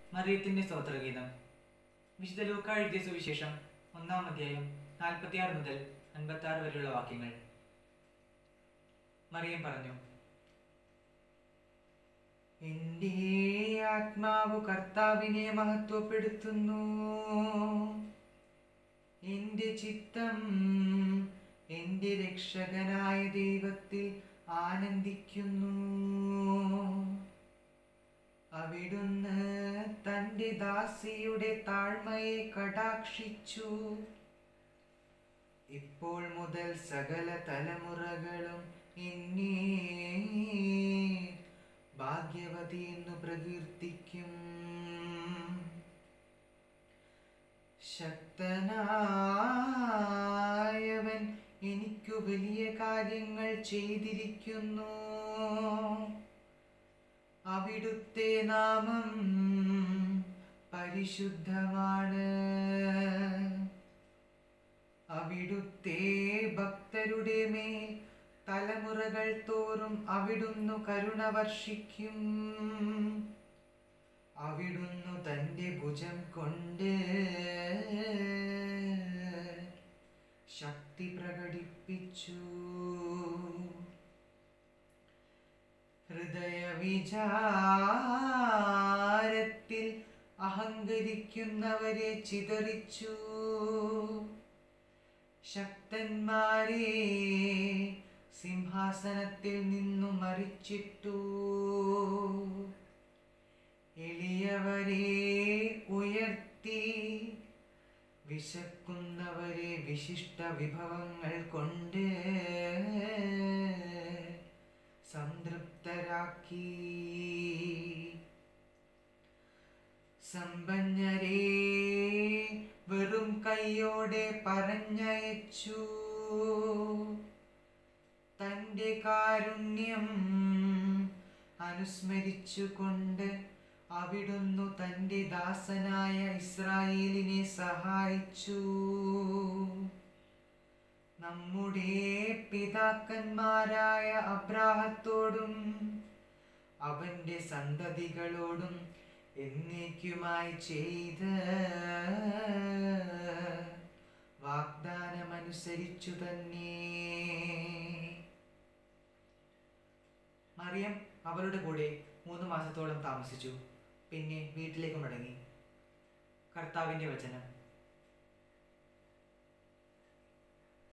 മറിയത്തിന്റെ സ്തോത്രഗീതം വിശുദ്ധ ലൂക്ക എഴുതിയ സുവിശേഷം ഒന്നാം അധ്യായം നാൽപ്പത്തിയാറ് മുതൽ അൻപത്തി ആറ് വരെയുള്ള വാക്യങ്ങൾ മറിയം പറഞ്ഞു എന്റെ ആത്മാവ് കർത്താവിനെ മഹത്വപ്പെടുത്തുന്നു എന്റെ ചിത്തം എന്റെ രക്ഷകനായ ദൈവത്തിൽ ആനന്ദിക്കുന്നു അവിടുന്ന് തന്റെ ദാസിയുടെ താഴ്മയെ കടാക്ഷിച്ചു ഇപ്പോൾ മുതൽ സകല തലമുറകളും എന്നെ ഭാഗ്യവതി എന്നു പ്രകീർത്തിക്കും ശക്തനായവൻ എനിക്കു വലിയ കാര്യങ്ങൾ ചെയ്തിരിക്കുന്നു അവിടുത്തെ നാമം പരിശുദ്ധമാണ് അവിടുത്തെ ഭക്തരുടെ മേൽ തലമുറകൾ തോറും അവിടുന്നു കരുണ വർഷിക്കും അവിടുന്നു തന്റെ ഭുജം കൊണ്ട് ശക്തി പ്രകടിപ്പിച്ചു ഹൃദയ വിചാരത്തിൽ അഹങ്കരിക്കുന്നവരെ ചിതറിച്ചു ശക്തന്മാരെ സിംഹാസനത്തിൽ നിന്നു മറിച്ചിട്ടു എളിയവരെ ഉയർത്തി വിശക്കുന്നവരെ വിശിഷ്ട വിഭവങ്ങൾ കൊണ്ട് സംതൃപ്തരാക്കി സമ്പന്നരെ വെറും കൈയോടെ പറഞ്ഞയച്ചു തന്റെ കാരുണ്യം അനുസ്മരിച്ചുകൊണ്ട് അവിടുന്നു തന്റെ ദാസനായ ഇസ്രായേലിനെ സഹായിച്ചു നമ്മുടെ പിതാക്കന്മാരായ അബ്രാഹത്തോടും അവന്റെ സന്തതികളോടും എന്നേക്കുമായി ചെയ്ത വാഗ്ദാനമനുസരിച്ചു തന്നെ മറിയം അവരുടെ കൂടെ മൂന്ന് മാസത്തോളം താമസിച്ചു പിന്നെ വീട്ടിലേക്ക് മടങ്ങി കർത്താവിന്റെ വചനം